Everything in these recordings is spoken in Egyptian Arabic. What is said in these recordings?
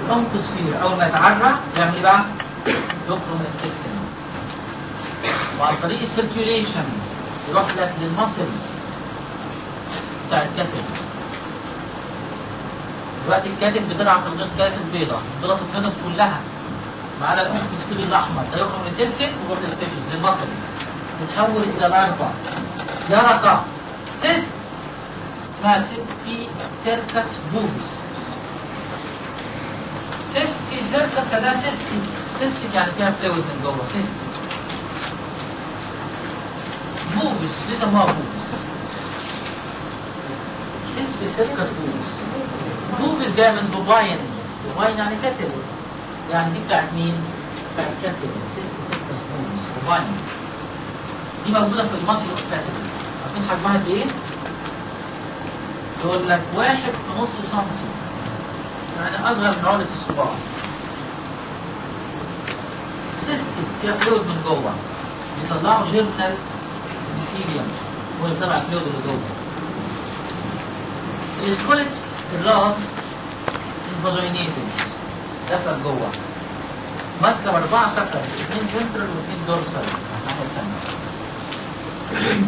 الانكوسفير اول ما يتعرى يعمل ايه بقى؟ يخرج من الانتستين وعن طريق السيركيوليشن يروح لك للمسلز بتاع الكتف دلوقتي الكاتب بتلعب في الغيط كاتب بيضة البيضة تتنضف كلها ما عدا الانكوسفير الاحمر ده يخرج من الانتستين ويروح للتيشن للمسل يتحول الى لارفا يرقة سيست اسمها سيستي سيركس بوفيس سيستي سيركس كده سيستي سيستي يعني فيها فلويد من جوه سيستي بوفيس ليه سموها بوفيس سيستي سيركس بوفيس بوفيس جاي من بوفاين بوفاين يعني كتل يعني دي بتاعت مين؟ بتاعت كتل سيستي سيركس بوفيس بوفاين دي موجودة في المصل اوف كتل عارفين حجمها قد ايه؟ يقول لك واحد في نص سنتي يعني اصغر من عقلة الصباع سيستم فيها فلويد من جوه بيطلعوا جيرنال بيسيليوم هو اللي بيطلع الفلويد اللي جوه السكوليتس الراس الفاجينيتد دخل جوه ماسكه باربعه سكر اثنين فنترال واثنين دورسال الناحيه الثانيه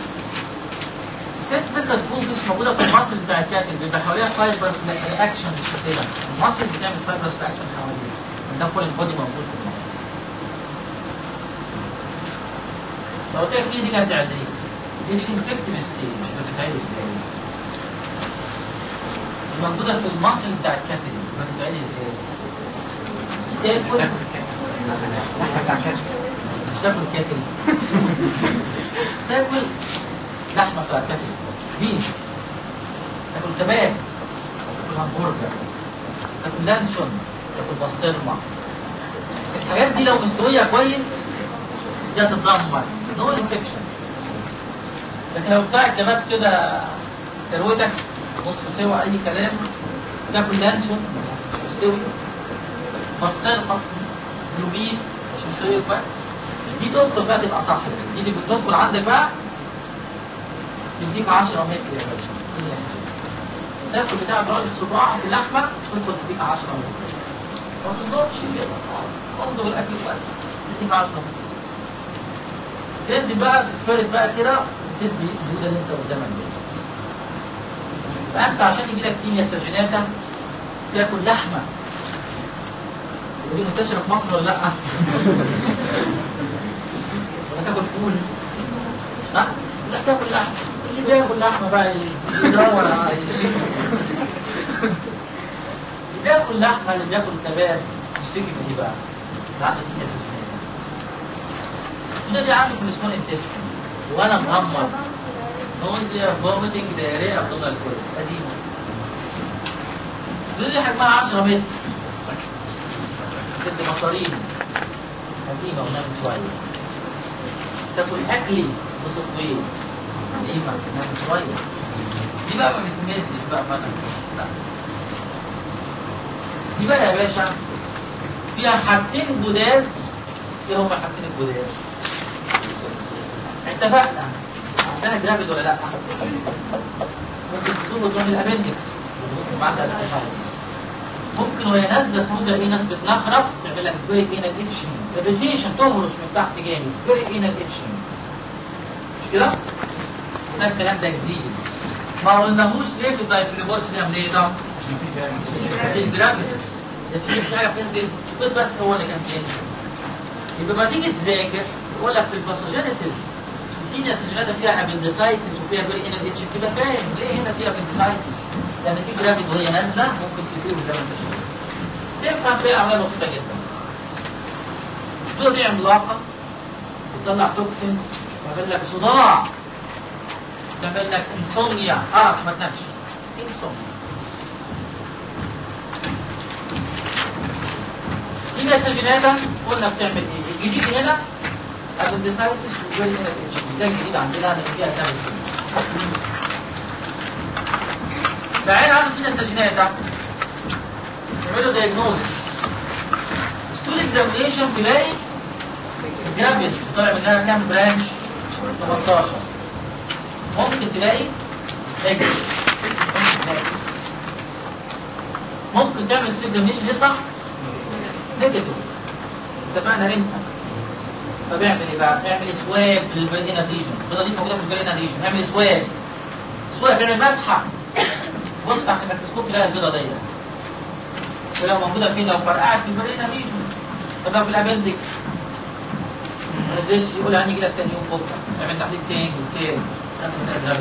ست سكر بوبس موجوده في المصل بتاع الكاتب بيبقى حواليها فايبرز رياكشن مش كده المصل بتعمل فايبرز رياكشن حواليها ده فول البودي موجود في المصل لو قلت لك دي كانت اعداديه دي الانفكتيف ستيج بتتعمل ازاي؟ موجوده في المصل بتاع الكاتب بتتعمل ازاي؟ تاكل مش تاكل كاتب تاكل لحمه بتاع الكتف بيف تاكل كباب تاكل همبرجر تاكل لانشون تاكل بسطرمه الحاجات دي لو مستويه كويس دي هتتدمر نو انفكشن لكن لو بتاع الكباب كده كروتك نص سوا اي كلام تاكل لانشون مش مستوي بسطرمه بلوبيف مش مستوي كويس دي تدخل بقى تبقى صح دي اللي بتدخل عندك بقى تديك 10 متر يا باشا دي اسئله تاكل بتاع راجل الصباع في اللحمه تدخل تديك 10 متر ما تظبطش كده انظر الاكل كويس تديك 10 متر تدي بقى تتفرد بقى كده وتدي الدوده اللي انت قدامك دي فانت عشان يجي لك تينيا ساجيناتا تاكل لحمه ودي منتشره في مصر ولا لا؟ ولا تاكل فول؟ لا لا تاكل لحمه اللي بياكل لحمه بقى يدور على اللي بياكل لحمه اللي بياكل كباب يشتكي من ايه بقى؟ ده عنده تينيا ساجيناتا ده دي عامل في السمول انتستين وانا مغمض نوزيا فوميتنج دايريا ابدومينال كوليك قديمه دي دي حجمها 10 متر ست مصارين قديمه ونام شويه تاكل اكلي نص طويل قديمه نام شويه دي بقى ما بتمسش بقى مثلا لا دي بقى يا باشا فيها حاجتين جداد ايه هما الحاجتين الجداد؟ اتفقنا عندنا جرافيد ولا لا ممكن تصوم تروح الابندكس ممكن بعد الابندكس ممكن وهي نازله سوزه ايه ناس بتنخرط تعمل لك فيري انال اتشن اريتيشن تهرش من تحت جامد فيري انال اتشن مش كده؟ ده الكلام ده جديد ما قلناهوش ليه في الدايفليبورس نعمل ايه ده؟ الجرافيتس نتيجه في حاجه بتنزل البيض بس هو اللي كان بينزل يبقى ما تيجي تذاكر يقول لك في الباثوجينيسيس التينيا سجلات فيها ابندسايتس وفيها فيري انال اتش تبقى فاهم ليه هنا فيها ابندسايتس لان في جرافيد وهي نازله ممكن تدور زي ما انت شايف تفهم فيها اعمال بسيطه جدا الدوره دي عملاقه بتطلع توكسينز تعمل لك صداع تعمل لك انسوميا ارق ما تنامش انسوميا تينيا سجلات قلنا بتعمل ايه الجديد هنا ابندسايتس وفيري انال اتش ده الجديد عندنا ان فيها سبب فعين عنده فينا سجناتا يعملوا دايجنوزس ستول اكزامينيشن تلاقي الجرافيد طالع منها كام برانش 18 ممكن تلاقي اكس ممكن تعمل سليب اكزامينشن يطلع نيجاتيف اتفقنا امتى طب اعمل ايه بقى؟ اعمل سواب للبرينا ريجن البيضه دي موجوده في البرينا ريجن اعمل سواب سواب اعمل مسحه بص تحت الميكروسكوب تلاقي البيضه ديت ولو موجوده فين لو فرقعت في البرينا ريجن طب لو في الابندكس ما نزلش يقول هنيجي لك تاني يوم بكره اعمل تحليل تاني وتاني لازم نقدر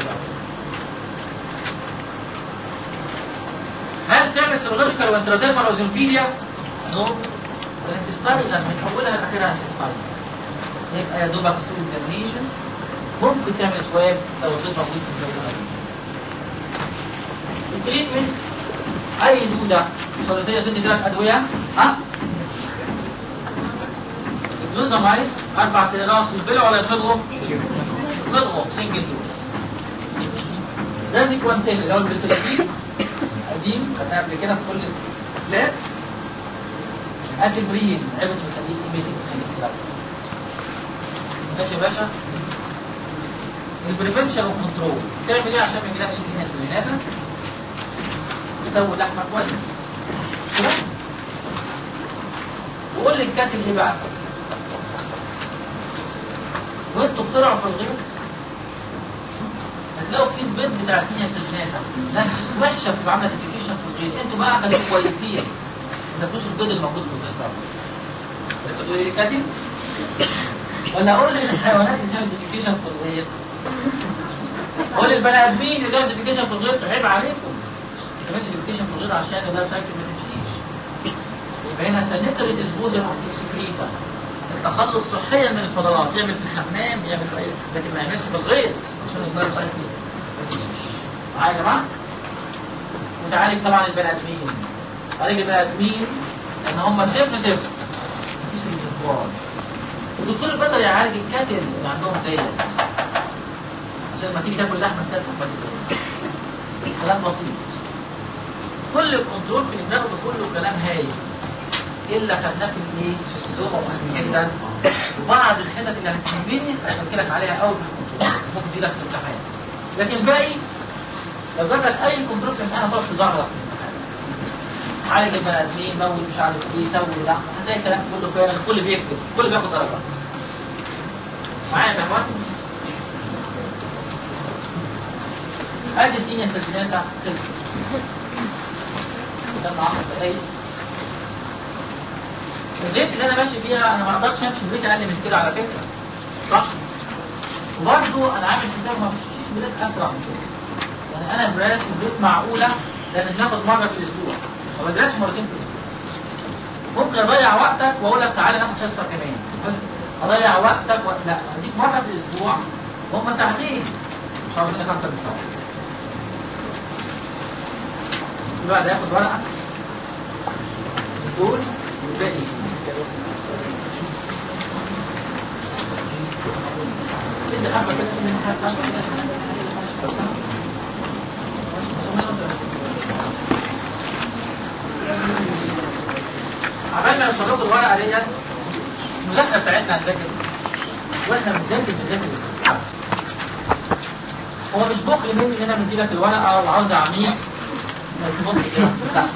هل تعمل سيرولوجيكال وانتراديرمال اوزنفيليا؟ نو الانتستايزر من اولها لاخرها انتستايزر يبقى يا دوبك ستول اكزامينيشن ممكن تعمل سواب لو الضيف موجود في الجو التريتمنت اي دوده صليديه تدي ثلاث ادويه ها الجلوزامايد اربع اقراص البلع ولا يضغطوا؟ يضغطوا سنجل دوز رازيك وانتين اللي هو البتريكيت قديم خدناها قبل كده في كل الفلات اتبرين عبد بيخليك ايميتنج بيخليك تلعب ماشي يا باشا البريفنشن والكنترول تعمل ايه عشان ما يجيلكش دي سيزوناتا تسوي لحمه كويس مش كده وقول لي الكاتب ايه بقى وانتوا بترعوا في الغيط هتلاقوا في البيض بتاع الدنيا سيزوناتا ناس وحشه بتبقى عامله نوتيفيكيشن في الغيط انتوا بقى خليكم كويسين ما تاكلوش البيض الموجود في الغيط ده انت تقول لي كاتب ولا اقول للحيوانات اللي تعمل نوتيفيكيشن في الغيط قول للبني ادمين اللي تعمل نوتيفيكيشن في الغيط عيب عليكم ما تعملش نوتيفيكيشن في الغيط عشان اللايف سايكل ما تمشيش يبقى هنا سانيتري ديسبوزل اوف اكسكريتا التخلص صحيا من الفضلات يعمل في الحمام يعمل في اي لكن ما يعملش في الغيط عشان اللايف سايكل ما تمشيش معايا يا جماعه وتعالج طبعا البني ادمين تعالج البني ادمين ان هم ديفنتيف مفيش ريزرفوار الدكتور البيطري يعالج الكاتل اللي عندهم ديت عشان لما تيجي تاكل لحمه سادة بعد كده كلام بسيط كل الكنترول في دماغه ده كله كلام هايل الا خدناه في الايه؟ في السلوك مهم جدا وبعض الحتت اللي هتهمني هحكي لك عليها قوي في الكنترول ممكن دي لك في الامتحان لكن باقي لو جاب لك اي كنترول في الامتحان هتقعد تزغرط في الامتحان عالج البني ادمين موت مش عارف ايه سوي لا هتلاقي الكلام كله فعلا الكل بيكتب الكل بياخد درجه معايا يا اخوان ادي الدنيا سجلاتها خلصت قدام 10 دقايق الريت اللي انا ماشي فيها انا ما اقدرش امشي بريت اقل من كده على فكره صح وبرضه انا عامل حساب ما مشيش بريت اسرع من كده يعني انا بريت بريت معقوله لان بناخد مره في الاسبوع ما بدرسش مرتين في الاسبوع ممكن اضيع وقتك واقول لك تعالى ناخد حصه كمان بس اضيع وقتك و... لا اديك مره في الاسبوع هم ساعتين مش عاوز منك اكتر من ساعه كل واحد هياخد ورقه دول والباقي ادي حبه كده ادي حبه عمال ما نشرب الورقه ديت المذاكره بتاعتنا هنذاكر واحنا بنذاكر بنذاكر ازاي هو مش بخل مني ان انا مدي لك الورقه وعاوز اعميك ما تبص كده لا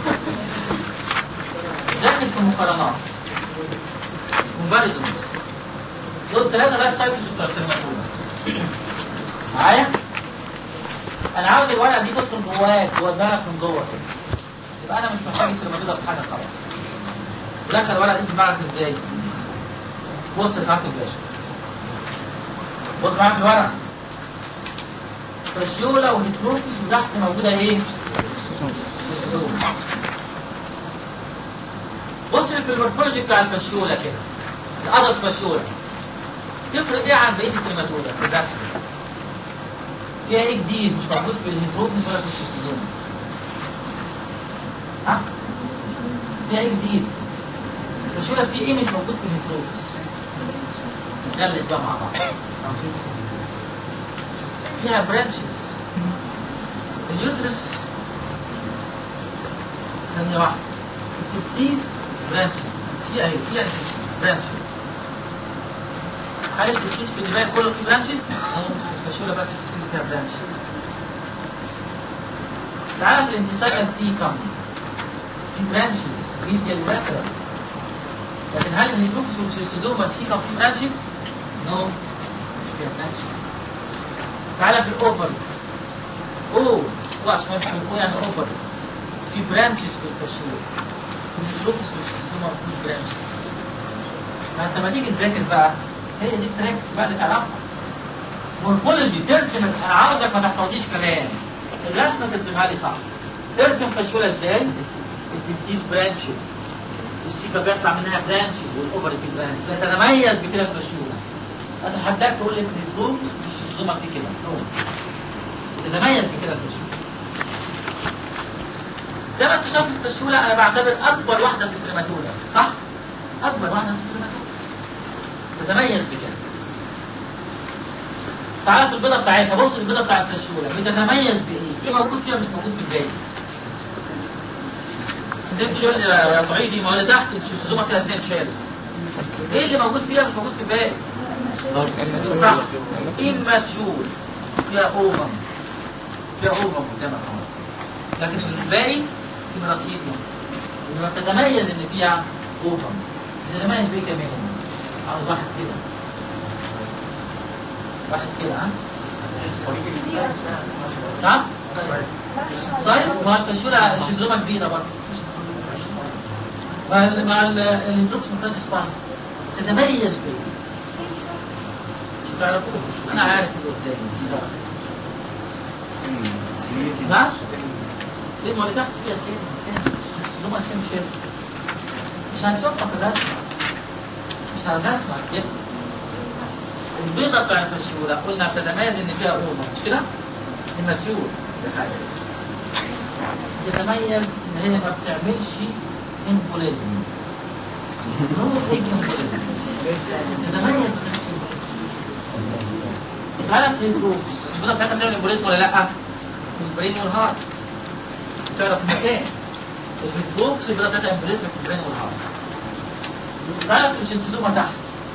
ذاكر في مقارنات كومباريزونز دول ثلاثه لايف سايكلز بتوع الترماتولا معايا انا عاوز الورقه دي تدخل جواك جوه دماغك من جوه كده يبقى انا مش محتاج الترماتولا في حاجه خلاص دخل الورقه دي في دماغك ازاي؟ بص يا سعاده الباشا بص معايا في الورقه فاشيولا وهيتروفيس وتحت موجوده ايه؟ بص في المورفولوجي بتاع الفاشيولا كده الادلت فاشيولا تفرق ايه عن بقيه الكريماتولا في الرسم؟ فيها ايه جديد مش موجود في الهيتروفيس ولا في الشيستوزوم؟ ها؟ فيها ايه جديد؟ الفاشيولا فيه ايه مش موجود في الهيتروفيس؟ نغلس بقى مع بعض فيها برانشز اليوترس ثانية واحدة التستيس برانش في اهي فيها التستيس برانش هل التستيس في الدماغ كله فيه برانشز؟ الفاشيولا بس التستيس فيها برانشز تعالى في الانتستاينال سي كم في برانشز ميديال لاترال لكن هل الهيدروفيس والسيستوزوما سيكا في برانشز؟ نو فيها برانشز تعالى في الاوفر اوه هو عشان نفهم اوه يعني اوفر في برانشز في الفشول في الهيدروفيس والسيستوزوما في برانشز فانت لما تيجي تذاكر بقى هي دي التريكس بقى اللي تعرفها مورفولوجي ترسم انا عاوزك ما تحفظيش كلام الرسمه ترسمها لي صح ترسم فشوله ازاي؟ التستيل برانش السيكا بيطلع منها برانش والاوفر في برانش تتميز بكده الفشوله اتحداك تقول لي في الهيدروم مش الزومه في كده نو تتميز بكده الفشوله زي ما انت شايف الفشوله انا بعتبر اكبر واحده في الكريماتولا صح؟ اكبر واحده في الكريماتولا تتميز بكده تعالى في البيضه بتاعتها بص البيضه بتاعت الفشوله بتتميز بايه؟ ايه موجود فيها مش موجود في الباقي؟ سين شيل يا يا صعيدي ما هو اللي تحت الشيزوما فيها سين شيل ايه اللي موجود فيها مش موجود في الباقي؟ صح immature فيها اوفم فيها اوفم قدامك اهو لكن الباقي في مراسيديوم انما بتتميز ان فيها اوفم بتتميز بايه كمان؟ عاوز واحد كده واحد كده ها؟ صح؟ سايز ما الفشولة الشيزومة كبيرة برضه مع ال مع الهيدروكس مفاس سباين تتميز بايه؟ مش تعرفوه انا عارف اللي قدامي نعم؟ سين ولا تحت فيها سين سين الشيزومة سين شيل مش هنشوفها في الرسمة مش هنرسمها كده البيضة بتاعت الفشولة قلنا بتتميز ان فيها اوما مش كده؟ الماتيور تتميز ان هي ما بتعملش امبوليزم نو ايج امبوليزم تتميز تعالى في الجروبس البيضة بتاعتها بتعمل امبوليزم ولا لا؟ في البرين والهارت تعرف المكان في الجروبس البيضة بتاعتها امبوليزم في البرين والهارت تعالى في الشيستوزوما تحت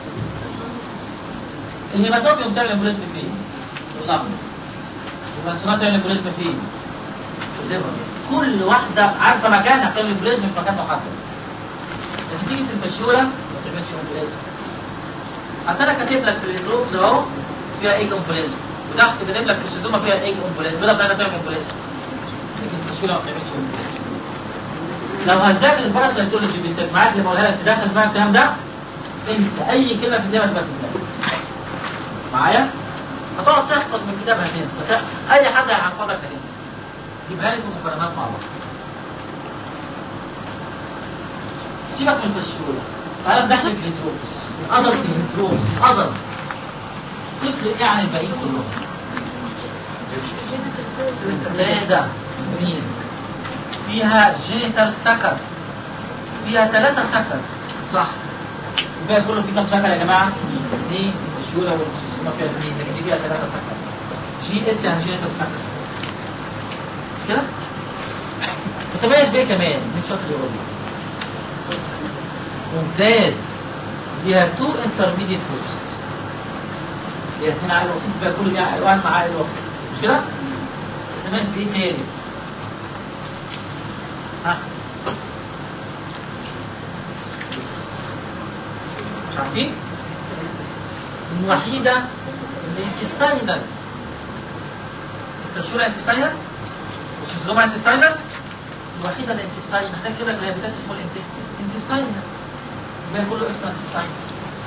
الهيماتوبيوم بتعمل امبوليزم فين؟ في اللغم والمنسونات تعمل امبوليزم فين؟ في الليفر كل واحدة عارفة مكانها بتعمل امبوليزم في مكان محدد لكن تيجي في الفشولة ما بتعملش امبوليزم حتى انا كاتب لك في الهيدروبز اهو فيها ايج امبوليزم وتحت كاتب لك في الشيزوما فيها ايج امبوليزم البيضة بتاعتها بتعمل امبوليزم لكن في الفشولة ما بتعملش امبوليزم لو هتذاكر الباراسيتولوجي بالتجمعات اللي بقولها لك تدخل بقى الكلام ده انسى اي كلمه في الكتاب هتبقى في دماغك معايا؟ هتقعد تحفظ من الكتاب هتنسى اي حد هيحفظك هتنسى يبقى لي في مقارنات مع بعض سيبك من الفشولة تعالى ندخل في الهيدروبس الأدر في الهيدروبس أدر تفرق ايه عن الباقيين كلهم؟ ممتازة جميل فيها جينيتال سكر فيها ثلاثة سكرز صح الباقي كله فيه كام سكر يا جماعة؟ اثنين الشيولة والسيستوما فيها اثنين لكن دي فيها ثلاثة سكرز جي اس يعني جينيتال سكر كده؟ تتميز بايه كمان؟ مين شاطر يقول لي؟ ممتاز فيها تو انترميديت هوست هي اثنين عائل وسيط بقى كل دي واحد مع عائل وسيط مش كده؟ تتميز بايه تاني؟ ها؟ مش عارفين؟ الوحيدة الانتستاينال الفشولة انتستاينال والشيزوما انتستاينال الوحيدة الانتستاينال ده كده اللي هي بتاعت اسمه الانتستين انتستاينال يبقى كله اكسترا انتستاينال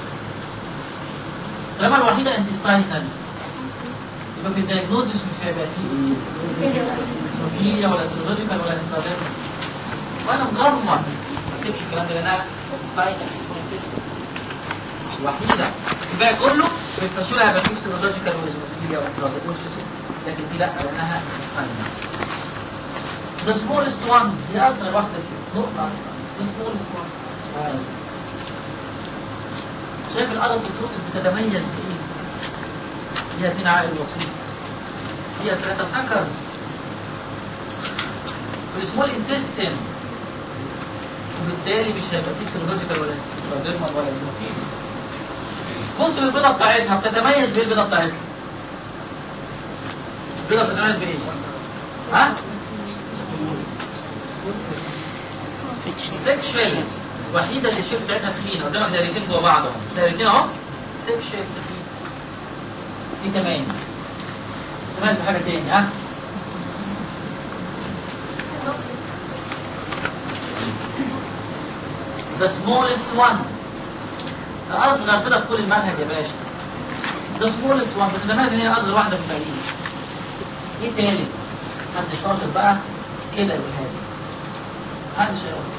طالما الوحيدة انتستاينال يبقى في الدايجنوزس مش هيبقى فيه ايه؟ هيموفيليا ولا سيرولوجيكال ولا انترافيرس وانا مغمض ما اكتبش الكلام ده لانها انتستاينال الوحيدة الباقي كله في الفشولة هيبقى فيه سيرولوجيكال ولا هيموفيليا ولا انترافيرس لكن دي لا لانها انتستاينال The smallest one هي أصغر واحدة فيه نقطة أصغر The smallest one آه. شايف الأرض بتروفيس بتتميز بإيه؟ فيها اثنين عائل وسيط فيها ثلاثة سكرز في السمول انتستين وبالتالي مش هيبقى فيه سيرولوجيكال ولا انتراديرمال ولا هيموفيل بص للبيضة بتاعتها بتتميز بإيه البيضة بتاعتها؟ البيضة بتتميز بإيه؟ ها؟ سيكشوال الوحيده اللي الشيب بتاعتها تخينه قدامك دايرتين جوا بعض اهو دايرتين اهو سيكشوال تخين دي كمان تميز بحاجه تاني ها The smallest one أصغر كده في كل المنهج يا باشا The smallest one بتتميز إن هي أصغر واحدة في الباقيين إيه تالت؟ حد شاطر بقى كده يقولها لي حد شاطر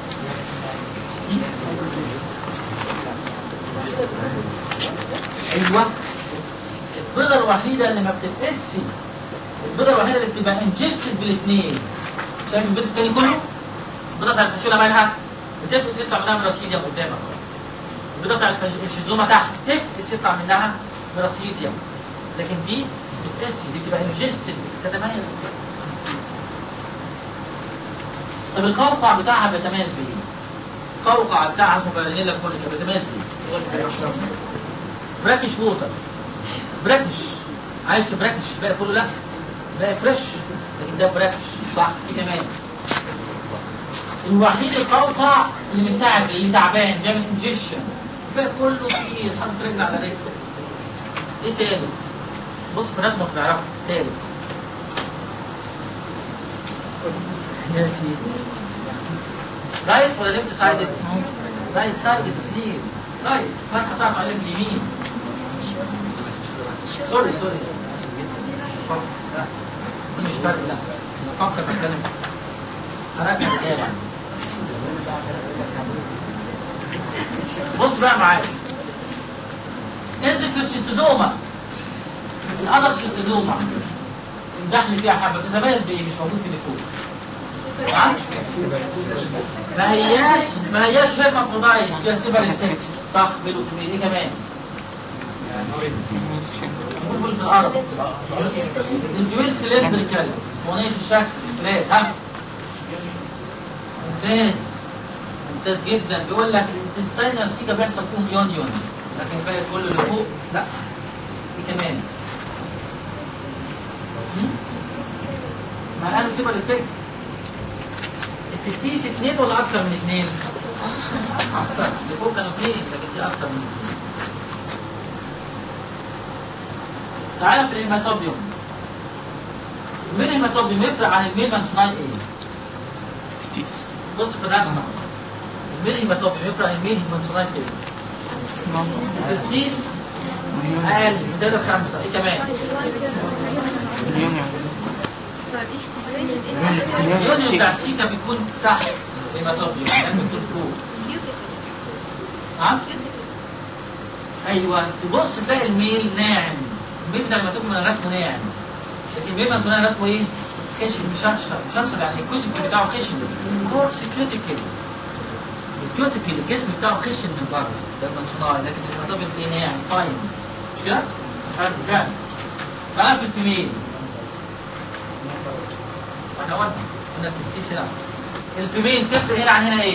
ايوه البيضه الوحيده اللي ما بتتقسش البيضه الوحيده اللي بتبقى انجستد في السنين شايف البيض التاني كله البيضه بتاعت الفشوله مالها بتفقس يطلع منها مراسيديوم قدامك البيضه بتاعت الشيزوما تحت تفقس يطلع منها مراسيديوم لكن دي بتتقسش دي بتبقى انجستد تتميز طب القوقع بتاعها بيتميز بايه؟ القوقع بتاعها اسمه بارينيلا كوليكا بيتميز بايه؟ براكش ووتر براكش عايش في براكش باقي كله لا باقي فريش لكن ده براكش صح ايه كمان الوحيد القوقع اللي مستعجل اللي تعبان بيعمل انجيشن باقي كله تقيل حاطط رجل على رجل ايه تالت بص في الرسمه تعرفها تالت يا سيدي رايت ولا ليفت سايدد؟ رايت سايدد سليب رايت فتحه بتاعته على الرجل اليمين سوري سوري لا دي مش فرق لا نفكر نتكلم هرجع الإجابة بص بقى معايا انزل في الشيستوزوما الأدلت شيستوزوما الدخل فيها حبة تتميز بإيه مش موجود في اللي فوق ها؟ ما هياش ما هياش هيرمافرودايت فيها سيبريت سكس صح بيلو ايه كمان؟ موجود في الأرض الجويل سلندريكال اسمونية الشكل فلات ها ممتاز ممتاز جدا بيقول لك الانتستينال سيكا بيحصل فيهم يون يون لكن الباقي كله اللي فوق لا ايه كمان هم؟ ما قالوا سيبر 6 التسيس اثنين ولا اكتر من اثنين؟ اكتر اللي فوق كانوا اثنين لكن دي اكتر من اثنين تعالى في الهيماتوبيوم الميل هيماتوبيوم يفرق عن الميل مانشناي ايه؟ ستيس بص في الرسمه الميل هيماتوبيوم يفرق عن الميل مانشناي ايه؟ التستيس اقل من 3 5 ايه كمان؟ اليون بتاع السيكا بيكون تحت الهيماتوبيوم يعني بيكون فوق ها؟ ايوه تبص تلاقي الميل ناعم الميل بتاع الهيماتوبيوم انا رسمه ناعم لكن الميل مانشناي رسمه ايه؟ خشن مشرشر مشرشر يعني الكوتيكل بتاعه خشن كورس كيوتيكل الكيوتيكل الجسم بتاعه خشن من بره ده المانشناي لكن في الهيماتوبيوم تلاقيه ناعم فاين مش كده؟ عارف فعلا تعال في الفيميل احنا قلنا قلنا التستيس هنا الفيميل تفرق هنا عن هنا ايه؟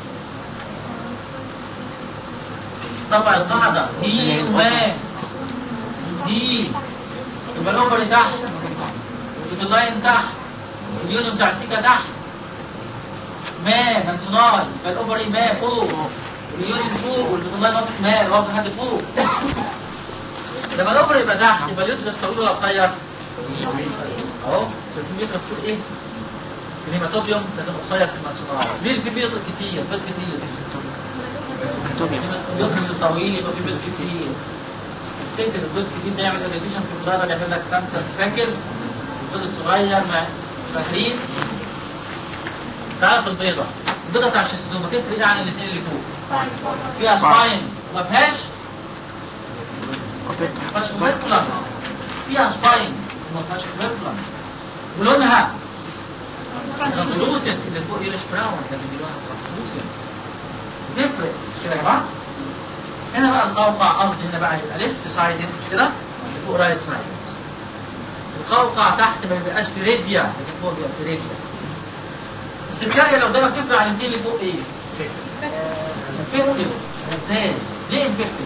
طبعا القاعدة دي وما دي يبقى الاوفر تحت والديزاين تحت واليونيون بتاع السيكا تحت ما منشناي يبقى الاوفر ما فوق واليونيون فوق والديزاين واصل ما واصل لحد فوق لما الاوفر يبقى تحت يبقى اليوترس طويل ولا قصير؟ اهو في اليوترس فوق ايه؟ في الهيماتوبيوم لكن قصير في المنشناي ليه في بيض كتير بيض كتير اليوترس الطويل يبقى في بيض كتير تفتكر البيض الكتير ده يعمل اريتيشن في البلد يعمل لك كانسر فاكر البيض الصغير مع فاكرين تعال في البيضه البيضه بتاع الشيستوما تفرق ايه عن الاثنين اللي فوق فيها سباين ما فيهاش ما فيهاش اوبركولم فيها سباين ما فيهاش اوبركولم ولونها ترانسلوسنت اللي فوق يلش براون لازم يبقى لونها ترانسلوسنت تفرق مش كده يا جماعه هنا بقى القوقع قصدي هنا بقى يبقى ليفت سايد مش كده اللي فوق رايت سايد القوقع تحت ما بيبقاش في ريديا لكن فوق بيبقى في ريديا السكرية اللي قدامك تفرق عن الاثنين اللي فوق ايه؟ انفكتيف ممتاز ليه انفكتيف؟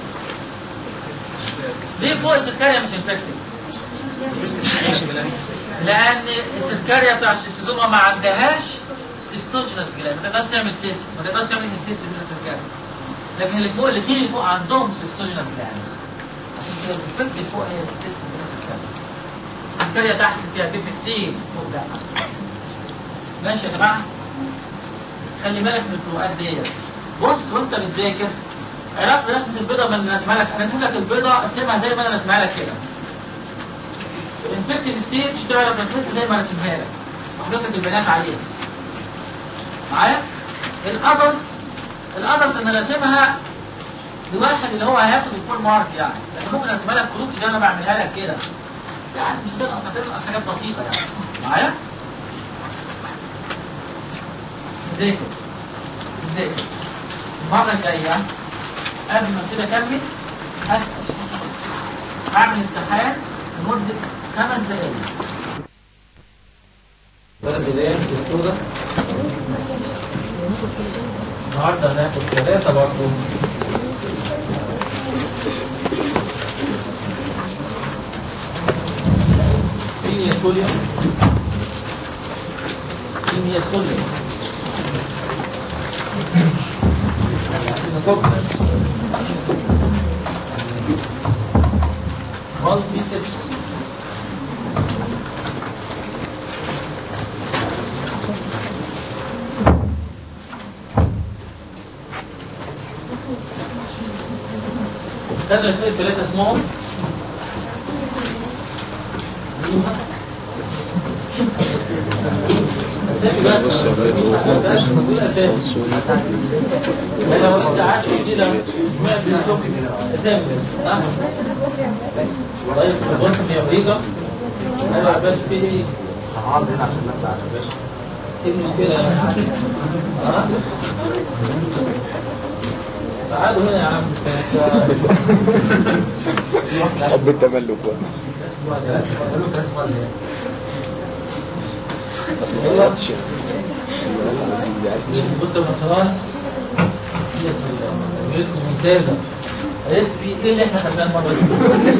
ليه فوق السكرية مش انفكتيف؟ لان السكرية بتاع الشيستوما ما عندهاش سيستوجينس جلاند ما تقدرش تعمل سيست ما تقدرش تعمل انسيست جلاند لكن اللي فوق الاثنين اللي فوق عندهم سيستوجينس جلاند عشان كده الفكر اللي فوق هي السيست جلاند السكرية تحت فيها بيبتين فوق ده ماشي يا جماعه خلي بالك من الفروقات ديت بص وانت بتذاكر عرفت رسمة البيضة من رسمها لك انا لك البيضة ارسمها زي ما انا رسمها لك كده الانفكتيف ستيج تعرف رسمتها زي ما رسمها لك وحضرتك البيانات عليها معايا الادلت الادلت انا راسمها لواحد اللي هو هياخد الفول مارك يعني لكن ممكن ارسمها لك كروت زي ما انا بعملها لك كده يعني مش هتنقص هتنقص حاجات بسيطة يعني معايا ذاكر ذاكر المرة الجاية قبل ما ابتدي اكمل هسأل هعمل امتحان لمدة خمس دقايق ثلاث دقايق سيستودا النهارده هناخد ثلاثة برضه مين يا سوليا؟ مين يا سوليا؟ فوكس multiceps خدنا الاثنين الثلاثة اسمهم اسامي بس كل اسامي انا لو انت عارف كده سمعت الصبح اسامي بس ها طيب بص يا امريكا انا ما بقاش في ايه هقعد هنا عشان الناس عارفه يا باشا ايه المشكله ها تعالوا هنا يا عم حب التملك بقى بس ما غلطش انا عايزين دي عارف مش بص يا نصران هي سؤال ممتازة قالت في ايه اللي احنا خدناه المرة دي؟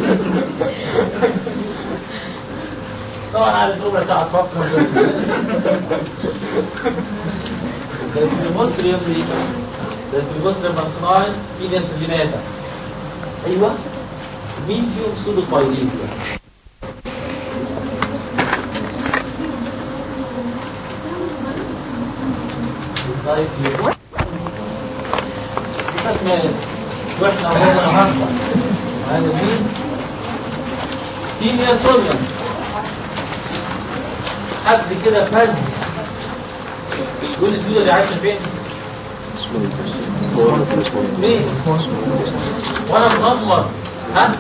طبعا قعدت ربع ساعة تفكر ده في مصر يا ابني ده في مصر لما تصنعي في ناس جيناتا ايوه مين فيهم سودو فايلين طيب مات واحنا وهو النهارده هذا مين؟ تيميا صوليوم حد كده فز يقول الدودة دي عايشة فين؟ مين؟ وانا مغمر ها؟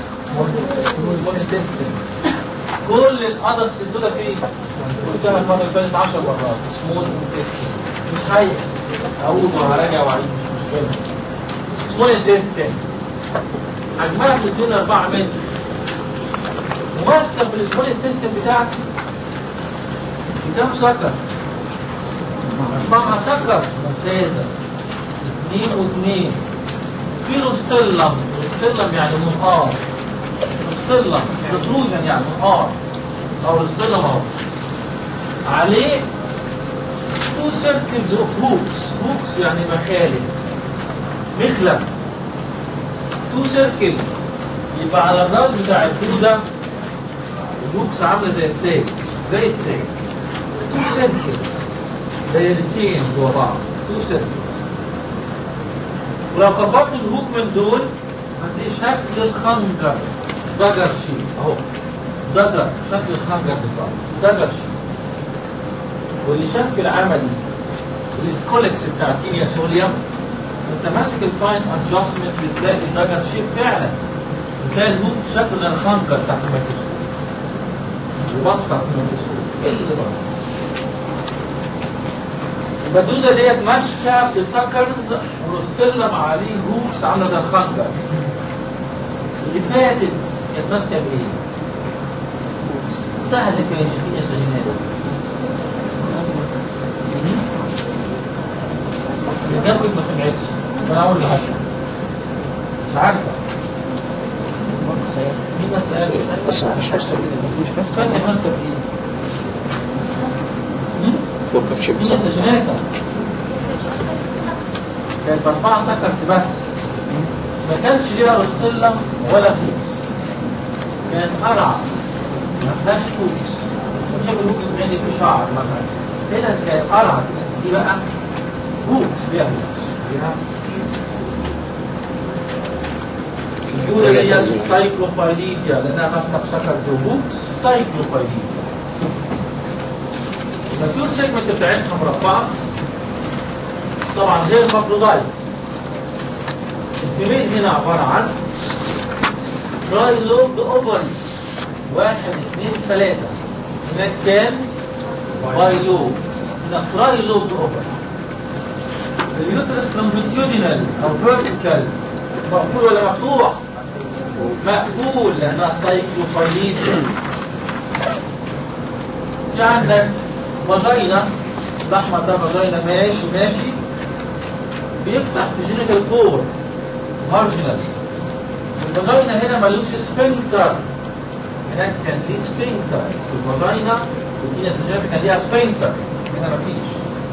كل الادلتس السودا فين؟ قلتها المرة اللي فاتت 10 مرات سمول مش هيئ اقول وهراجع واعيد مش مشكلة سمول انتستين حجمها في الدنيا 4 متر وماسكه في السمول انتستين بتاعتي كام سكر؟ أربعة سكر ممتازة اثنين واثنين في روستيلم روستيلم يعني منقار روستيلم بروتروجن يعني منقار أو روستيلم أهو عليه تو سيركلز اوف هوكس هوكس يعني مخالب مخلب تو سيركل يبقى على الراس بتاع الكيلو ده الهوكس عامله زي التاج زي التاج تو سيركلز دايرتين جوا بعض تو سيركلز ولو كبرت الهوك من دول هتلاقي شكل الخنجر دجر شيء اهو دجر شكل الخنجر بالظبط دجر شيء واللي شاف في العملي السكولكس بتاع كيميا سوليوم انت ماسك الفاين ادجستمنت بتلاقي الدجر شيب فعلا بتلاقي الهوك شكل الخنجر تحت الميكروسكوب وبص تحت الميكروسكوب ايه اللي بص البدودة ديت ماسكة في سكرز روستيلم عليه هوكس عاملة زي الخنجر اللي فاتت كانت ماسكة بايه؟ منتهى الديفرنشيال يا سجينات جنبك ما سمعتش فانا اقول لحد مش عارفه مين بس قال بس مفيش مستر مش فاكر مصر ايه فور كاب شيب مين سجناتها كانت باربعة سكرز بس ما كانش ليها روستيلا ولا فوكس كانت قرعة ما فيهاش فوكس شايف الفوكس عندي في شعر مثلا هنا كانت قرعة دي بقى فوكس ليها فوكس ليها الجولة اللي هي سايكلوفايليديا لأنها ماسكة بشكل جوبوكس سايكلوفايليديا الماتيور سيجمنت بتاعتها مربعة طبعا غير مفروضايت الفيميل هنا عبارة عن تراي لوب اوفري واحد اثنين ثلاثة هناك كام باي لوب هنا تراي لوب اوفري اليوترس لونجيتيودينال او فيرتيكال مقفول ولا مفتوح؟ مقفول لانها سايكلوفايليديا في عندك فاجينا الاحمر ده فاجينا ماشي ماشي بيفتح في جينيتال كور مارجنال الفاجينا هنا ملوش سفنكتر هناك كان ليه سفنكتر في الفاجينا والدنيا سجاته كان ليها سفنكتر هنا مفيش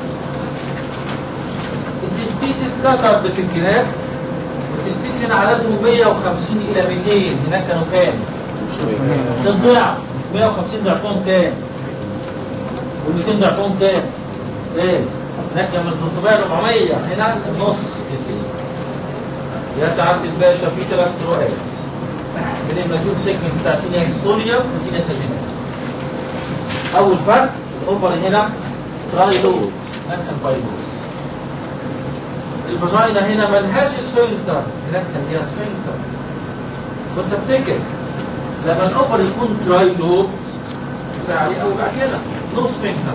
التستيسيس كترد في الجناب التستيس هنا عددهم 150 الى 200 هناك كانوا كام؟ الضعف 150 ضعفهم كام؟ وال200 ضعفهم كام؟ فاز هناك من 300 400 هنا النص تستيس يا سعادة الباشا في ثلاث فروقات بين المجهول سيجمنت بتاع تينيا هيستوريا وتينيا ساجينات أول فرق الأوفر هنا ترايلود هناك كان بايلود الفاجينا هنا ملهاش سفنكتر هناك كان ليها سفنكتر كنت افتكر لما الاوفر يكون تراي لوب ساعة او بعد كده نو سفنكتر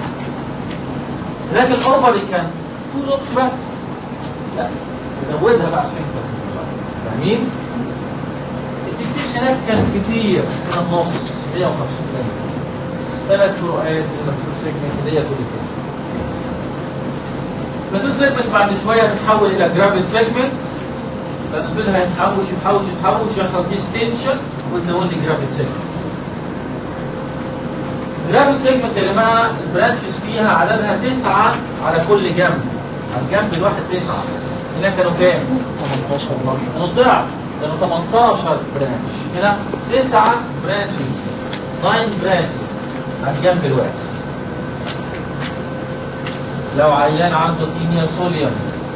لكن الاوفر كان تو لوبس بس لا زودها بقى سفنكتر فاهمين؟ التكتيش هناك كان كتير من النص 150 ثلاث فروقات المكتوب سيجمنت اللي هي كل كده الماتور سيجمنت بعد شوية تتحول إلى جرافيت سيجمنت لأن البيض هيتحوش يتحوش يتحوش يحصل ديستنشن وتكون لي جرافيت سيجمنت جرافيت سيجمنت يا جماعة البرانشز فيها عددها تسعة على كل جنب على الجنب الواحد تسعة هنا كانوا كام؟ 18 كانوا الضعف كانوا 18 برانش هنا تسعة برانشز 9 برانشز على الجنب الواحد لو عيان عنده تينيا سوليوم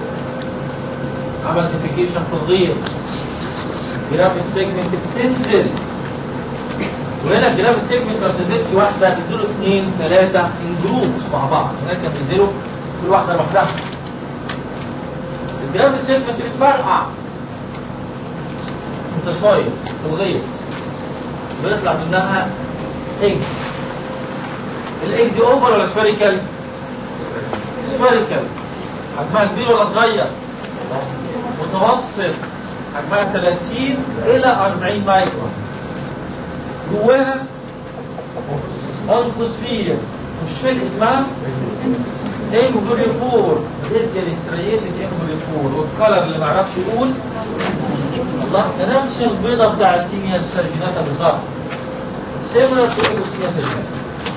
عمل نوتيفيكيشن في الغير جرافيك سيجمنت بتنزل وهنا الجرافيك سيجمنت ما بتنزلش واحده بتنزلوا اثنين ثلاثه ان جروبس مع بعض هناك بينزلوا كل واحده لوحدها الجرافيك سيجمنت بتفرقع انت صاير في الغيط بيطلع منها ايج الايج دي اوفر ولا سفيريكال؟ سفيريكال حجمها كبير ولا صغير؟ متوسط حجمها 30 الى 40 مايكرون جواها انكوسفير مش في اسمها امبوليفور ريديال ستريتد امبوليفور والكلر اللي ما يعرفش يقول الله ده نفس البيضه بتاع الكيمياء السيرجيناتا بالظبط سيميلر تو ايكوسيميا سيرجيناتا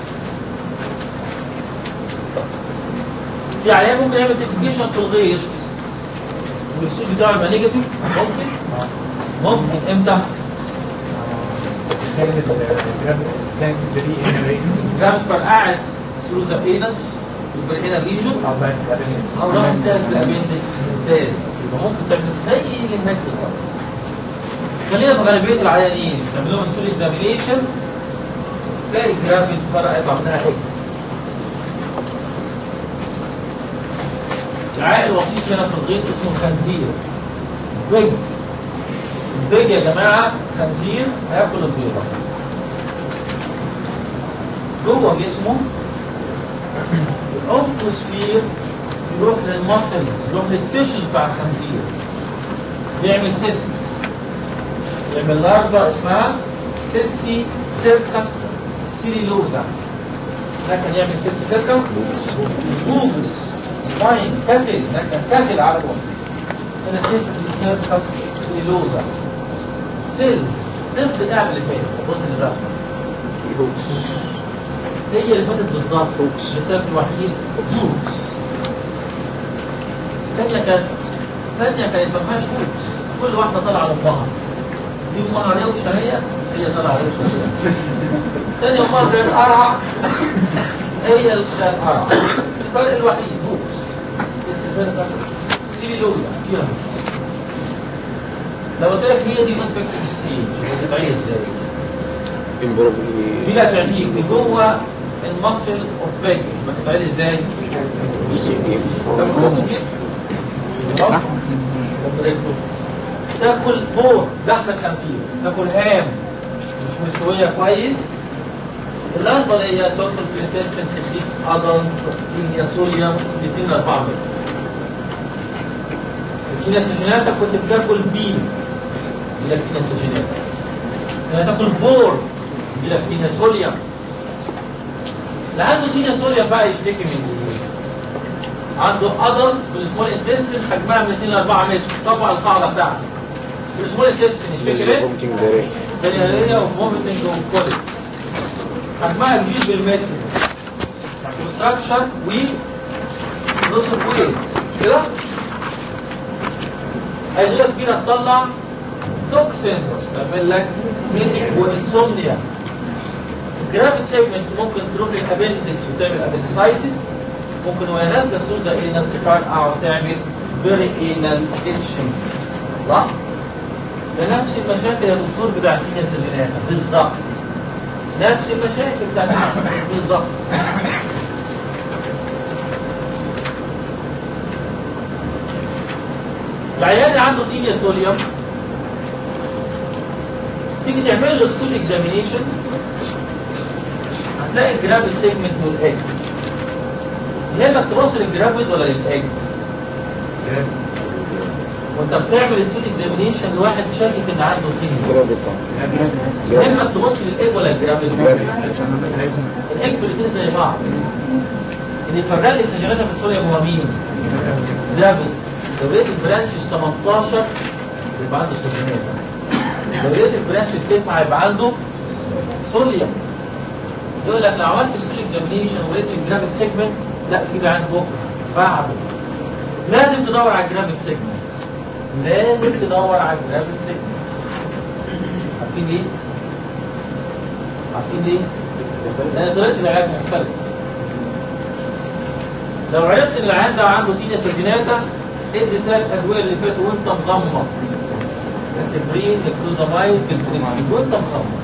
في عيان ممكن يعمل تكفيكيشن في الغيط والسوق بتاعه يبقى نيجاتيف ممكن ممكن امتى؟ جرافيك فرقعت ثرو ذا بينس والبرينا ريجون او راح انتهت الابندكس ممتاز يبقى ممكن تعمل زي اللي هناك بالظبط خلينا في غالبيه العيانين تعمل لهم سول اكزامينيشن تلاقي الجرافيك فرقت عندها اكس العائل الوسيط هنا في الغيط اسمه خنزير بيج البيج يا جماعة خنزير هياكل البيضة جوه جسمه الأومتوسفير يروح للماسلز يروح للتيشوز بتاع الخنزير بيعمل سيست يعمل لارفا اسمها سيستي سيركس سيريلوزا ده كان يعمل سيستي سيركس موفس فاين كاتل لكن كاتل على الوسط هنا سيستي سيركس سيريلوزا سيلز نفضل اعمل اللي فات بص للرسمه هي اللي فاتت بالظبط هوكس. الكتاب الوحيد هوكس تانية كانت تانية كانت ما فيهاش هوكس كل واحدة طالعة لأمها دي أمها روشة هي هي طالعة روشة هي تاني أمها غير قرع هي اللي كانت قرع الفرق الوحيد هوكس سيلولويا فيها هوكس لو قلت لك هي دي انفكتد ستيج هتتعيش ازاي؟ دي امبروبلي لا تعديك دي جوه المصل اوف باك ما تتعدي ازاي؟ تاكل فوق لحمة خنزير تاكل هام مش مستوية كويس اللحظة اللي هي تدخل في الانتستين تديك عضل تينيا سوريا 2 4 متر الكينيا سجيناتا كنت بتاكل بين دي لك كينيا سجيناتا لما تاكل بور دي لك كينيا سوريا اللي عنده كينيا سوريا بقى يشتكي من ايه؟ عنده عضل في السمول انتستين حجمها من 2 ل 4 متر طبق القاعده بتاعتي في السمول انتستين يشتكي ايه؟ vomiting direct. دياريه وفوميتنج وكوليك حجمها كبير بالمتر كونستراكشن و نص ويت كده هيدوله كبيره تطلع توكسينز تعمل لك ميتك وانسومنيا الجرافيك سيجمنت ممكن تروح للابندكس وتعمل ابندسايتس ممكن وهي نازله سوزا ايه ناس تفرقع وتعمل فيري انال اتشنج صح؟ ده نفس المشاكل يا دكتور بتاع الكينيا السجينات بالظبط نفس المشاكل بتاعت بالظبط العيان عنده تينيا سوليوم تيجي تعمل له ستول اكزامينيشن هتلاقي الجرافيد سيجمنت والاج يهمك توصل الجرافيد ولا للاج؟ وانت بتعمل الستول اكزامينيشن لواحد شاكك ان عنده تينيا Graviton. يهمك توصل الاج ولا الجرافيد؟ الاج في الاثنين زي بعض اللي يفرق لي سجلاتها في السوريا هو مين؟ جرافيد لو لقيت البرانشز 18 يبقى عنده سجلات لو لقيت البرانشز 9 يبقى عنده سوريا يقول لك لو عملت ستول اكزامينيشن ولقيت الجرافيك سيجمنت لا في عند بكره بعده لازم تدور على الجرافيك سيجمنت لازم تدور على الجرافيك سيجمنت عارفين ليه؟ عارفين ليه؟ لان طريقه العلاج مختلفه لو عرفت ان العيان ده عنده تينيا سجيناتا ادي ثلاث ادويه اللي فاتوا وانت مغمض التبرين الكلوزامايد البريسين وانت مغمض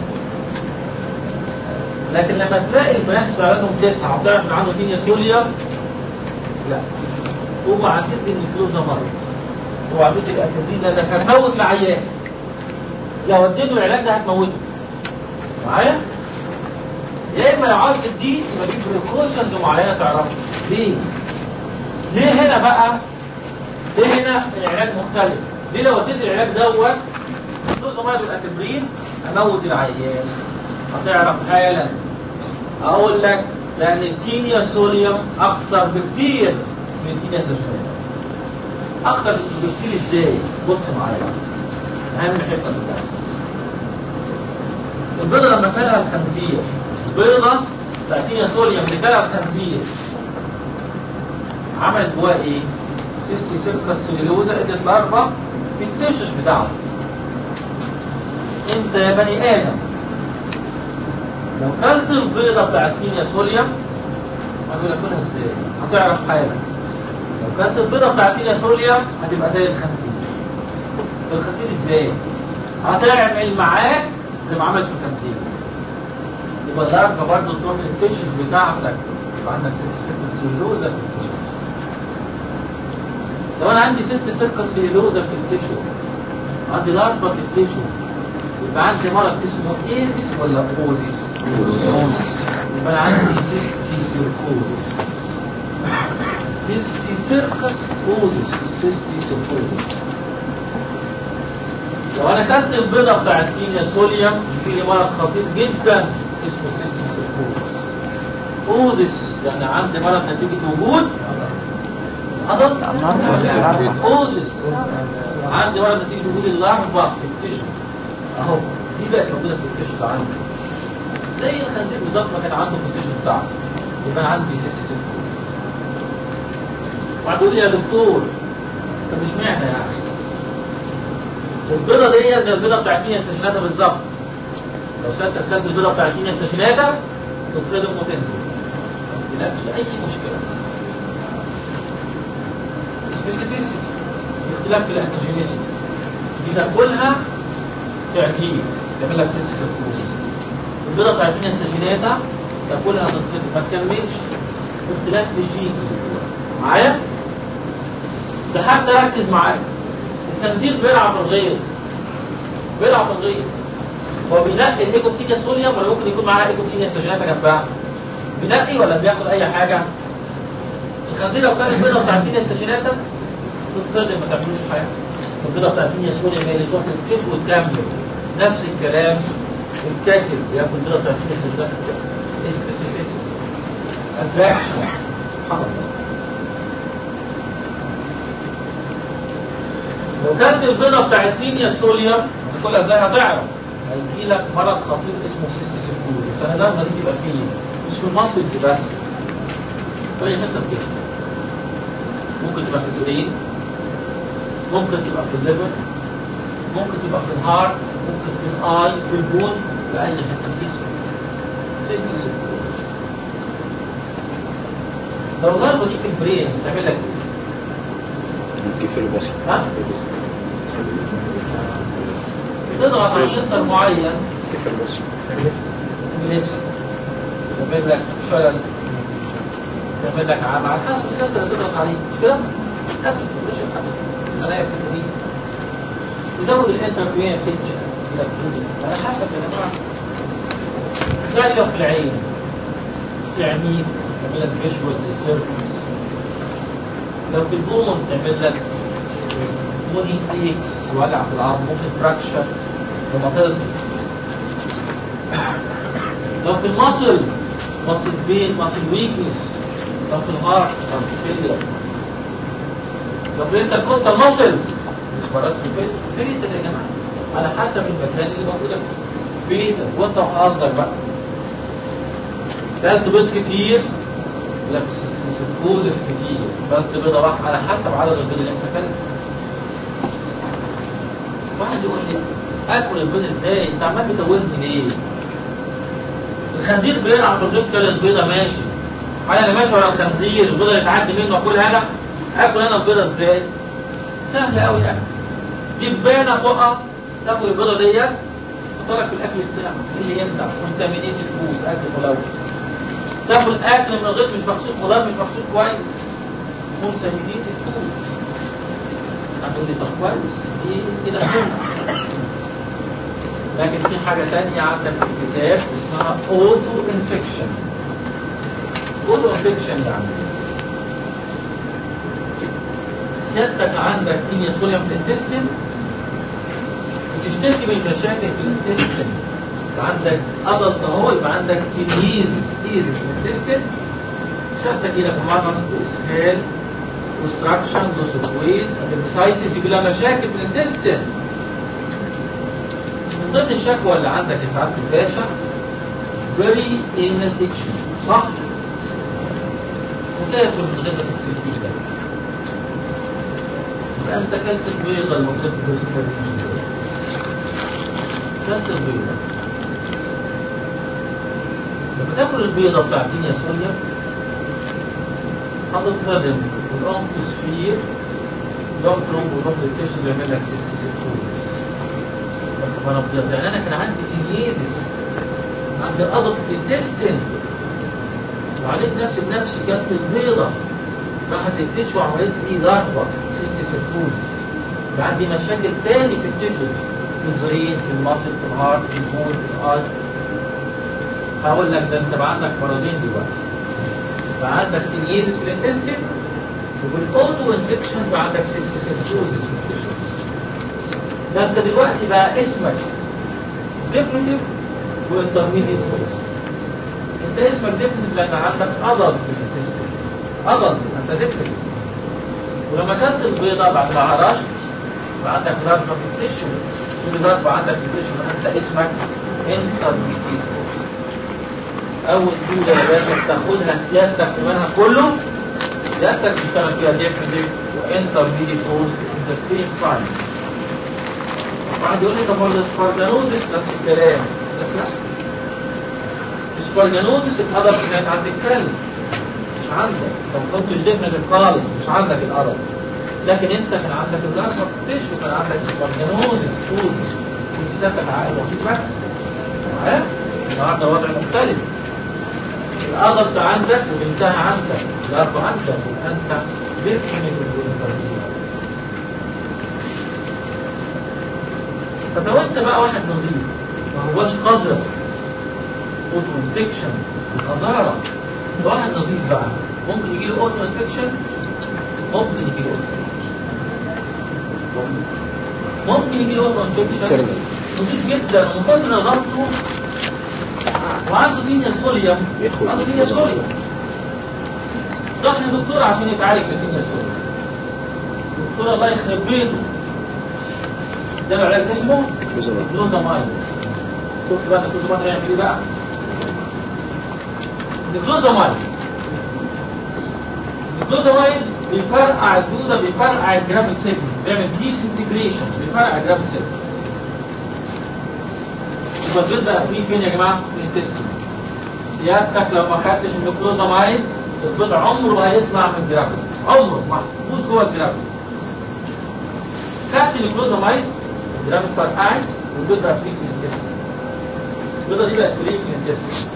لكن لما تلاقي البرانش اللي عندهم تسعه وتعرف ان عنده تينيا سوليا لا اوعى تدي الكلوزامايد اوعى تدي الاتبرين ده هتموت العيان لو اديته العلاج ده هتموته معايا؟ يا اما لو عاوز تديه يبقى في بريكوشنز معينه تعرفها ليه؟ ليه هنا بقى؟ ليه هنا العلاج مختلف؟ ليه لو اديت العلاج دوت فلوزومايد والاتبرين اموت العيان هتعرف حالا اقول لك لان التينيا سوليوم اخطر بكتير من التينيا سجنات اخطر بكتير ازاي؟ بص معايا بقى اهم حته في الدرس البيضه لما كلها الخنزير بيضه تاتينا سوليوم اللي كلها الخنزير عملت جواها ايه؟ سيستي سيركس سيلولوزا ادت لارفا في التشش بتاعته انت يا بني ادم لو كلت البيضه بتاعت كينيا سوليوم هتقول اكلها ازاي؟ هتعرف حالا لو كلت البيضه بتاعت كينيا سوليوم هتبقى زي الخنزير زي الخنزير ازاي؟ هتعمل معاك زي ما عملت في الخنزير يبقى الدرجه برضه تروح للتشز بتاعتك يبقى عندك سيستي سيركس سيلولوزا في التشز لو انا عندي سيستي سيركس سيلولوزا في التشو عندي لارفا في التشو يبقى عندي مرض اسمه ايزيس ولا اوزيس؟ يبقى انا عندي سيستي سيركوزيس سيستي سيركس اوزيس سيستي سيركوزيس لو انا كلت البيضه بتاعت كينيا سوليوم في لي مرض خطير جدا اسمه سيستي سيركوزيس اوزيس يعني عندي مرض نتيجه وجود عضل اوزيس عندي مرض نتيجه وجود اللارفا في التشو اهو دي بقت موجوده في التشو عندي زي الخنزير بالظبط ما كان عنده في التيشو بتاعه يبقى عندي سيستم وهتقول لي يا دكتور طب اشمعنى يعني البيضه دي زي البيضه بتاعت تينيا ساشيناتا بالظبط لو سالتك كانت البيضه بتاعت تينيا ساشيناتا تتخدم وتنزل ما عندكش اي مشكله سبيسيفيسيتي اختلاف في الانتيجينيسيتي دي تاكلها تعجيب تعمل لك سيستم سيركوزيس البيضه بتاعت تينيا ساشيناتا تاكلها تتخدم ما تكملش اختلاف في الجين معايا ده حتى ركز معايا الخنزير بيلعب في الغيط بيلعب في الغيط هو بينقي الايكوبتينيا سوليوم ولا ممكن يكون معاه ايكوبتينيا ساجيناتا جنبها بينقي ولا بياخد اي حاجه الخنزير لو كانت البيضه بتاعت تينيا ساجيناتا تتفرد ما تعملوش حاجه البيضه بتاعت تينيا سوليوم هي اللي تروح للكيش وتكمل نفس الكلام الكاتب ياكل البيضه بتاعت تينيا ساجيناتا سبيسيفيسيتي اتراكشن سبحان الله لو كانت البيضة بتاعت تينيا سوليوم هتاكلها ازاي هتعرف هيجي لك مرض خطير اسمه سيستي سيركوزيس فانا ده دي تبقى فيه مش في الماسلز بس زي مثلا كده ممكن تبقى في الايدين ممكن تبقى في الليفر ممكن تبقى في الهارت ممكن في الاي في البون في اي حته في جسمك سيستي سيركوزيس لو ضربه دي في البرين تعمل لك ايه؟ كيف البصر ها؟ تضغط على سنتر معين كيف البصر بنفس تعمل لك شلل تعمل لك عام على حسب السنتر اللي تضغط عليه مش كده؟ أكتب مش أكتب أنا في التدريب يزود الانترفيين تنشن على حسب يا جماعة زي لو في العين تعميم تعمل لك فيجوال ديستربنس لو في البون تعمل لك بوني اكس وجع في العظم ممكن فراكشر روماتيزم لو في المصل مصل بين مصل ويكنس لو في الهارت لو في الفيلر لو في الانتركوستال ماسلز مش مرات في فين يا جماعه على حسب المكان اللي موجوده فيه فين وانت وحظك بقى كلت بيض كتير لا سيكوزس كتير كلت بيضه واحده على حسب عدد البيض اللي انت كلت واحد يقول لي اكل البيض ازاي انت عمال بتوهني ليه الخنزير بيلعب في البيض كل البيضه ماشي انا اللي ماشي ورا الخنزير البيضه اللي تعدي منه اكلها انا اكل انا البيضه ازاي سهل قوي يعني دبانه تقع تاكل البيضه ديت تحطها لك في الاكل بتاعك ايه اللي يمنع كونتامينيتد فود اكل ملوث تاكل اكل من غير مش مغسول خضار مش مغسول كويس كونتامينيتد فود هتقول لي طب كويس ايه كده سنة لكن في حاجة تانية عندك في الكتاب اسمها اوتو انفكشن اوتو انفكشن يعني سيادتك عندك كيميا صوليوم في الانتستين بتشتكي من مشاكل في الانتستين عندك ادلت اهو يبقى عندك تينيزس ايزس في الانتستين سيادتك يجي لك معرض اسهال وستراكشن دوسوكويد ابنسايتس دي كلها مشاكل في الانتستين من ضمن الشكوى اللي عندك يا سعاده الباشا فيري انال اتشن صح؟ وتاكل من غير ما تغسل ايدك يبقى انت اكلت البيضه الموجوده في البيضه اكلت البيضه لما تاكل البيضه بتاعت يا سوريا هتتهضم والأنفوسفير لونج لونج ولونج التيشوز يعمل لك سيستوسيتوزس فانا ابيض يعني انا كان عندي سينيزس عندي قضط في الانتستين وعالجت نفسي بنفسي كانت البيضه راحت التيشو وعملت لي ضربه سيستوسيتوزس عندي مشاكل تاني في التيشوز في البرين في المصل في الهارت في البول في الاي هقول لك ده انت بقى عندك مرضين دلوقتي بقى عندك تنيزس في الانتستين وبالاوتو انفكشن بقى عندك سيستوسيتوزس ده انت دلوقتي بقى اسمك ديفنتيف وانترميديت فويس انت اسمك ديفنتيف لان عندك ادلت في الانتستين ادلت انت ديفنتيف ولما كانت البيضه بعد ما هرشت بقى عندك ضربه في التيشو كل ضربه عندك في التيشو انت اسمك انترميديت فويس اول دوده يا باشا بتاخدها سيادتك في المنهج كله سيادتك بتشتغل فيها ديفنسيف وانترميديت بوست ذا سيم تايم واحد يقول لي طب ما السبارجانوزس نفس الكلام لك لا السبارجانوزس اتقدر كانت عندك فعلا مش عندك لو ما كنتش ديفنسيف خالص مش عندك القدر لكن انت كان عندك البلازما بتش وكان عندك السبارجانوزس توز كنت سيادتك عقل بسيط بس معايا؟ النهارده وضع مختلف الأدلت عندك وبنتها عندك الأرض عندك يبقى أنت بيرفني بالإنترفيو طب لو أنت بقى واحد نظيف ما هواش قذر اوتو انفكشن قذارة انت واحد نظيف بقى ممكن يجي له اوتو انفكشن ممكن يجي له ممكن يجي له اوتو انفكشن نظيف جدا ومن كتر نظافته وعنده تينيا سوليوم يدخل عنده تينيا سوليوم راح للدكتور عشان يتعالج من تينيا سوليوم الدكتور الله يخرب بيته ده العلاج اسمه كلوزامايد. كلوزامايد شفت بقى الكلوزامايد هيعمل ايه بقى؟ الكلوزامايد الكلوزامايد بيفرقع الدوده بيفرقع الجرافيك سيجمنت بيعمل ديسنتجريشن بيفرقع الجرافيك سيجمنت يبقى الزيت بقى فيه فين يا جماعه؟ في الانتستين سيادتك لو ما خدتش من الكلوزامايد البيض عمره ما هيطلع من الجرافيك عمره محبوس جوه الجرافيك خدت الكلوزامايد الجرافيك فرقعت والبيض بقى فري في الانتستين البيضه دي بقت فري في الانتستين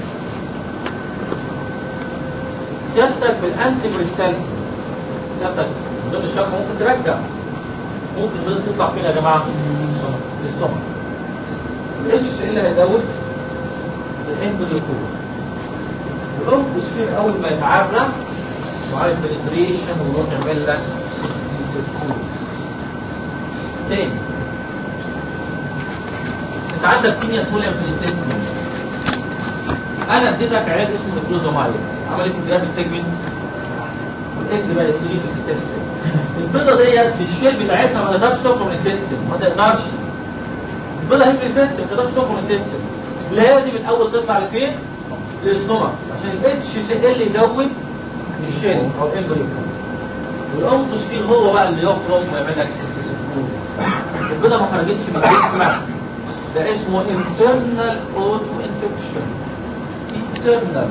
سيادتك بالانتي بريستانسيس سيادتك ضمن الشرق ممكن ترجع ممكن البيضه تطلع فين يا جماعه؟ في الاستومك الاتش سي ال هيزود الامبليكور الامبوسفير اول ما يتعرى وعارف البريتريشن ويروح يعمل لك سيستيسيكوز تاني انت عندك كيميا سوليوم في الانتستين انا اديتك علاج اسمه الكلوزامايد عمل ايه في الجرافيك سيجمنت والاكس بقى يبتدي في الانتستين البيضه ديت في الشيل بتاعتها ما تقدرش تخرج من الانتستين ما تقدرش البيضه هي في الانتستين ما تقدرش تخرج من الانتستين لازم الاول تطلع لفين؟ للاستومك عشان الاتش سي ال يزود الشيل او الامبريو والامبوسفير هو بقى اللي يخرج ويعمل لك سيستيسيكوز البيضه ما خرجتش من جسمك ده اسمه internal auto infection internal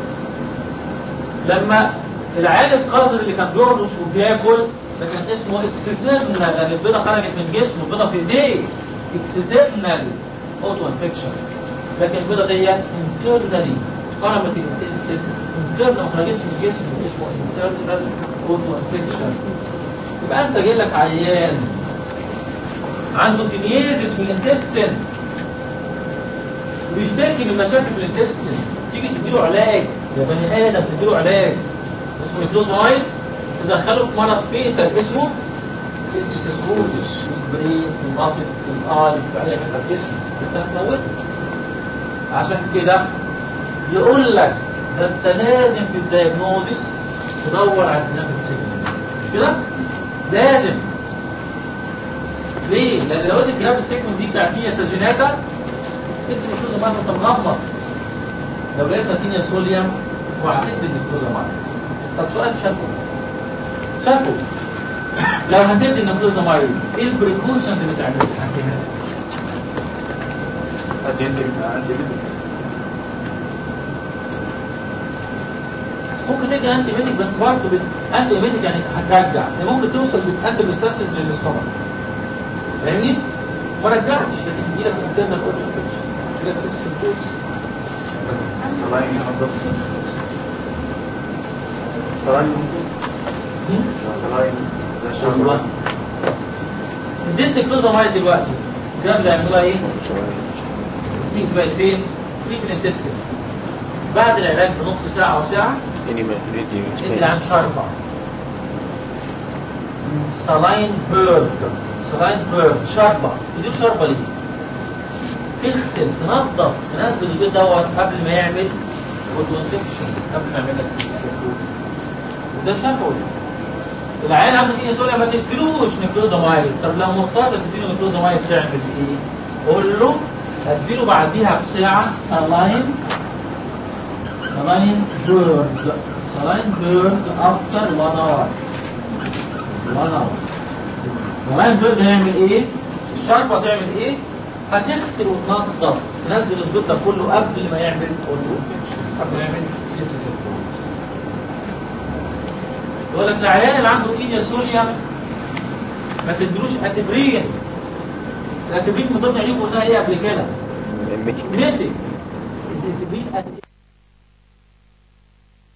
لما العيال القذر اللي كان بيرقص وبياكل ده كان اسمه اكسترنال لان البيضه خرجت من جسمه البيضه في ايديه اكسترنال اوتو انفكشن لكن البيضه دي انترنالي خرجت الانتستين انترنال ما خرجتش من الجسم اسمه انترنال اوتو انفكشن يبقى انت جاي لك عيان عنده كينيزيس في الانتستين وبيشتكي من مشاكل في الانتستين تيجي تديله علاج يا بني ادم تديله علاج اسمه كلوزمايد تدخله في مرض فيتال اسمه سيستيسكوزس البرين المصل الاي بعدين يعمل لك جسم انت هتموته عشان كده يقول لك ده انت لازم في الدايجنوزس تدور على الديناميك سيجنال مش كده؟ لازم ليه؟ لان لو انت الجرافيك سيجمنت دي بتاعت تينيا ساجيناتا انت المفروض زمان انت مغمض لو لقيتها تينيا سوليوم وهتدي النيكلوزامايد طب سؤال شافه شافه لو هتدي النيكلوزامايد ايه البريكوشنز اللي تعملها؟ ممكن تدي انتي ميديك بس برضه بت- انتي ميديك يعني هترجع يعني ممكن توصل بالانتي بيستاسيس للاستومك فاهمني؟ ما رجعتش لكن تجي لك انترنال اورجن انفكشن تجي لك سيستم صلاين نضف صلاين صلاين ايوه اديت الكلوزامايد دلوقتي الكلام ده هيحصلها ايه؟ تيجي بقت فين؟ تيجي في الانتستين بعد العلاج بنص ساعة أو ساعة ادي عن شربة سلاين بيرد سلاين بيرد شربة تديله شربة ليه؟ تغسل تنظف تنزل البيض دوت قبل ما يعمل اوتو انفكشن قبل ما يعمل لك سيستم وده شفوي العيال عنده فيه سوريا ما تديلوش نيكلوزامايد طب لو مضطر تديله نيكلوزامايد تعمل ايه؟ قول له اديله بعديها بساعة سلاين saline burned saline burned after one hour one hour saline burned هيعمل ايه؟ الشربة هتعمل ايه؟ هتغسل وتنظف تنزل البيض ده كله قبل ما يعمل قبل ما يعمل سيستم يقول لك العيان اللي عنده كينيا سوريا ما تدروش اتبرين الاتبرين من ضمن عيوبه قلناها ايه قبل كده؟ ميتك ميتك الاتبرين